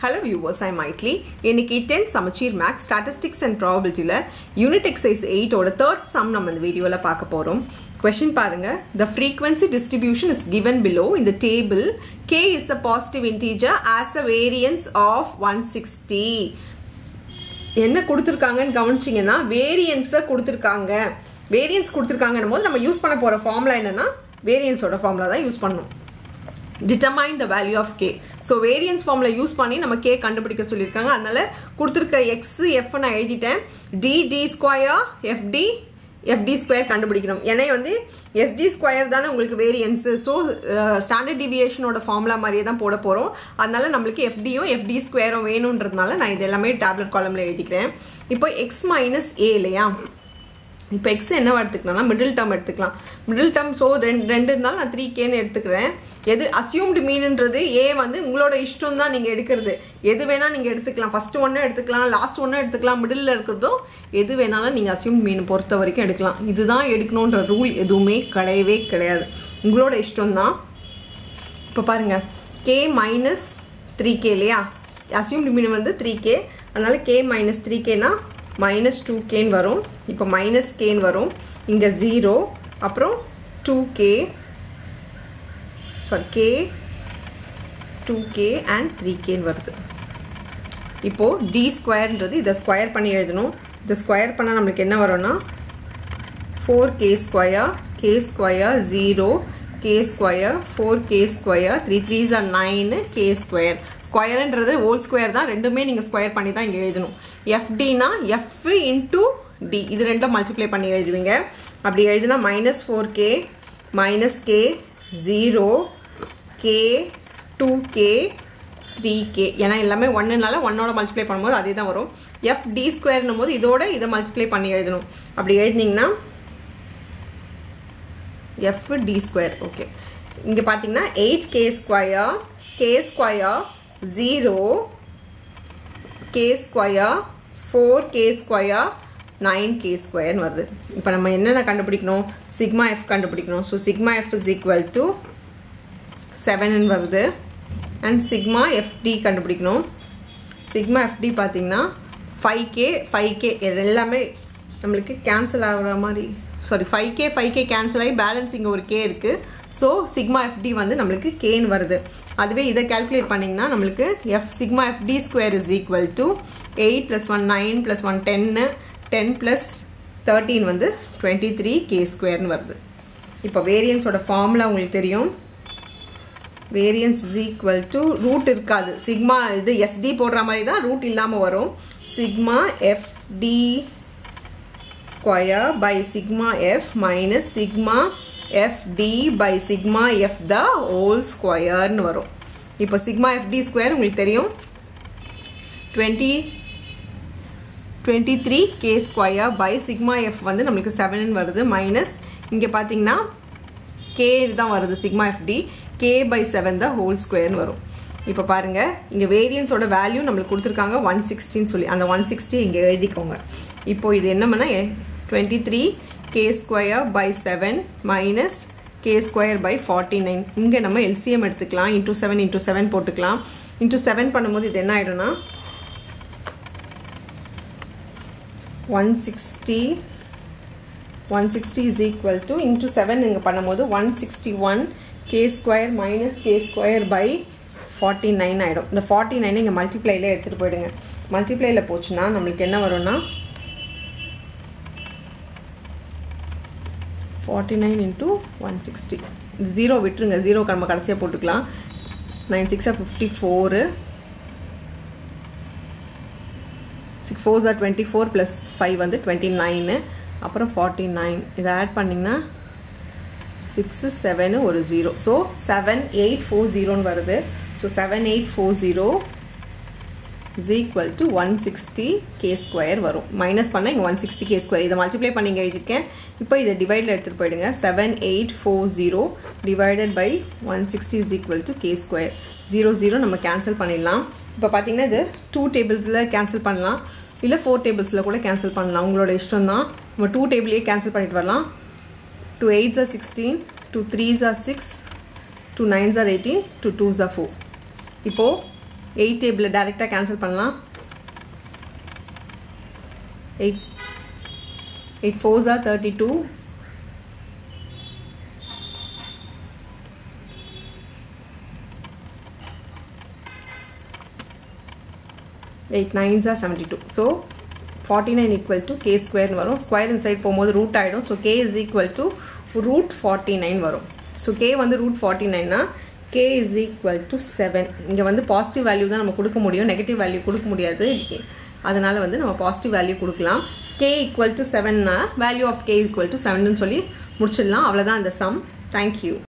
hello viewers ஐ மைட்லி இன்னைக்கு tenth சமச்சீர் maths statistics and ப்ராபபிலிட்டியில் யூனிட் எக்ஸைஸ் எயிட்டோட தேர்ட் சம் நம்ம இந்த வீடியோவில் பார்க்க போகிறோம் கொஷின் பாருங்க த frequency distribution is given below in the table k is a positive integer as a variance of 160 என்ன கொடுத்துருக்காங்கன்னு கவனிச்சிங்கன்னா வேரியன்ஸை கொடுத்துருக்காங்க வேரியன்ஸ் கொடுத்துருக்காங்கன்னும் போது நம்ம யூஸ் பண்ண போகிற ஃபார்முலா என்னன்னா வேரியன்ஸோட ஃபார்முலா தான் யூஸ் பண்ணணும் determine the value of K so variance ஃபார்மில் யூஸ் பண்ணி நம்ம கே கண்டுபிடிக்க சொல்லியிருக்காங்க அதனால கொடுத்துருக்க எக்ஸ் எஃப் நான் எழுதிட்டேன் D D square FD FD square கண்டுபிடிக்கணும் ஏன்னா வந்து எஸ்டி ஸ்கொயர் தானே உங்களுக்கு வேரியன்ஸு ஸோ ஸ்டாண்டர்ட் டிவியேஷனோட ஃபார்முலா மாதிரியே தான் போட போகிறோம் அதனால நம்மளுக்கு எஃப்டியும் எஃப்டி ஸ்கொயரும் வேணுன்றதுனால நான் இது எல்லாமே டேப்லெட் காலமில் எழுதிக்கிறேன் இப்போ எக்ஸ் மைனஸ் ஏ இல்லையா இப்போ எக்ஸ் என்னவா எடுத்துக்கலாம்னா மிடில் டேர்ம் எடுத்துக்கலாம் மிடில் டேர்ம் ஸோ ரெண்டு ரெண்டு இருந்தாலும் நான் த்ரீ கேன்னு எடுத்துக்கிறேன் எது அசியூம்டு மீனுன்றது ஏ வந்து உங்களோட இஷ்டம் தான் நீங்கள் எடுக்கிறது எது வேணால் நீங்கள் எடுத்துக்கலாம் ஃபஸ்ட்டு ஒன்று எடுத்துக்கலாம் லாஸ்ட் ஒன்று எடுத்துக்கலாம் மிடில் இருக்கிறதோ எது வேணாலும் நீங்கள் அசியூம்டு மீன் பொறுத்த வரைக்கும் எடுக்கலாம் இதுதான் எடுக்கணுன்ற ரூல் எதுவுமே கிடையவே கிடையாது உங்களோட இஷ்டம் தான் இப்போ பாருங்கள் கே மைனஸ் த்ரீ கே இல்லையா அசியூம்டு மீன் வந்து த்ரீ கே அதனால் கே மைனஸ் த்ரீ கேனா மைனஸ் டூ கேன்னு வரும் இப்போ மைனஸ் கேன்னு வரும் இங்கே ஜீரோ அப்புறம் two K sorry K two K and three கேன்னு வருது இப்போது டி ஸ்கொயர்ன்றது இதை ஸ்கொயர் பண்ணி எழுதணும் இதை ஸ்கொயர் பண்ணால் நம்மளுக்கு என்ன வரும்னா four K square K square zero K square four K square three threes are nine K square ஸ்கொயருன்றது ஹோல் ஸ்கொயர் தான் ரெண்டுமே நீங்கள் ஸ்கொயர் பண்ணி தான் இங்கே எழுதணும் எஃப்டினா எஃப் இன்டூ டி இது ரெண்டும் மல்டிப்ளை பண்ணி எழுதுவீங்க அப்படி எழுதுனா minus four K minus K zero K two K three K ஏன்னா எல்லாமே ஒன்றுனால ஒன்னோட மல்டிப்ளை பண்ணும்போது அதே தான் வரும் எஃப் டி ஸ்கொயர்னும் போது இதோட இதை மல்டிப்ளை பண்ணி எழுதணும் அப்படி எழுதினீங்கன்னா எஃப் டி ஸ்கொயர் ஓகே இங்கே பார்த்தீங்கன்னா eight K square K square zero K square four K square nine K ஸ்கொயர்னு வருது இப்போ நம்ம என்னென்ன கண்டுபிடிக்கணும் சிக்மா எஃப் கண்டுபிடிக்கணும் so sigma F is equal to seven வருது அண்ட் சிக்மா எஃப்டி கண்டுபிடிக்கணும் சிக்மா எஃப்டி பார்த்தீங்கன்னா ஃபைவ் கே ஃபைவ் கே எல்லாமே நம்மளுக்கு கேன்சல் ஆகிற மாதிரி sorry five K five K cancel ஆகி பேலன்ஸ் இங்கே ஒரு கே இருக்குது ஸோ சிக்மா எஃப்டி வந்து நம்மளுக்கு கேன்னு வருது அதுவே இதை கேல்குலேட் பண்ணிங்கன்னா நம்மளுக்கு F sigma FD square is equal to eight plus one nine plus one டென்னு டென் ப்ளஸ் தேர்ட்டீன் வந்து டுவெண்ட்டி த்ரீ கே ஸ்கொயர்னு வருது இப்போ வேரியன்ஸோட ஃபார்முலா உங்களுக்கு தெரியும் variance is equal to root இருக்காது சிக்மா இது எஸ்டி போடுற மாதிரி தான் ரூட் இல்லாமல் வரும் sigma FD square by sigma F minus sigma FD by sigma F the whole ஸ்கொயர்னு வரும் இப்போ சிக்மா எஃப்டி ஸ்கொயர் உங்களுக்கு தெரியும் twenty twenty three K square by sigma F வந்து நம்மளுக்கு செவன் வருது மைனஸ் இங்கே பார்த்தீங்கன்னா கே தான் வருது sigma FD K by seven தான் ஹோல் ஸ்கொயர்னு வரும் இப்போ பாருங்கள் இங்கே வேரியன்ஸோட வேல்யூ நம்மளுக்கு கொடுத்துருக்காங்க ஒன் சிக்ஸ்டின்னு சொல்லி அந்த ஒன் சிக்ஸ்டி இங்கே எழுதிக்கோங்க இப்போது இது என்ன பண்ணால் twenty three K square by seven minus K square by forty nine இங்கே நம்ம எல்சிஎம் எடுத்துக்கலாம் இன்டூ செவன் இன்டூ செவன் போட்டுக்கலாம் இன்டூ செவன் பண்ணும்போது இது என்ன ஆகிடும்னா one sixty one sixty is equal to into seven இங்கே பண்ணும்போது one sixty one K square minus K square by forty nine ஆகிடும் இந்த ஃபார்ட்டி நைனை இங்கே மல்டிப்ளைல எடுத்துகிட்டு போயிடுங்க மல்டிப்ளைல போச்சுன்னா நம்மளுக்கு என்ன வரும்னா forty nine into one sixty zero விட்டுருங்க ஜீரோ நம்ம கடைசியாக போட்டுக்கலாம் நைன் சிக்ஸாக fifty four six four are twenty four plus five வந்து டுவெண்ட்டி நைனு அப்புறம் ஃபார்ட்டி நைன் இதை ஆட் பண்ணிங்கன்னா சிக்ஸு செவனு ஒரு zero so seven eight four ஜீரோன்னு வருது so seven eight four zero is equal to one sixty K square வரும் minus பண்ணால் இங்கே ஒன் சிக்ஸ்டி கே ஸ்கொயர் இதை மல்டிப்ளை பண்ணி இங்கே எழுதியிருக்கேன் இப்போ இதை டிவைடில் எடுத்துகிட்டு போயிடுங்க seven eight four zero divided by one sixty is equal to K square zero zero நம்ம கேன்சல் பண்ணிடலாம் இப்போ பார்த்தீங்கன்னா இது டூ டேபிள்ஸில் கேன்சல் பண்ணலாம் இல்லை ஃபோர் டேபிள்ஸில் கூட கேன்சல் பண்ணலாம் உங்களோட இஷ்டம் தான் நம்ம டூ டேபிளையே கேன்சல் பண்ணிட்டு வரலாம் two eights are sixteen two threes are six two nines are eighteen two twos are four இப்போது எயிட் டேபிளில் டேரெக்டாக கேன்சல் பண்ணலாம் eight eight fours are thirty two eight nines are seventy two so forty nine equal to K ஸ்கொயர்னு வரும் square inside போகும்போது root ஆகிடும் so K is equal to root forty nine வரும் so K வந்து root forty நைன்னா K is equal to seven இங்கே வந்து positive value தான் நம்ம கொடுக்க முடியும் நெகட்டிவ் வேல்யூ கொடுக்க முடியாது அதனால் வந்து நம்ம பாசிட்டிவ் வேல்யூ கொடுக்கலாம் கே ஈக்குவல் டு செவன்னா value of K equal to seven சொல்லி முடிச்சிடலாம் அவ்வளோதான் இந்த சம் தேங்க்யூ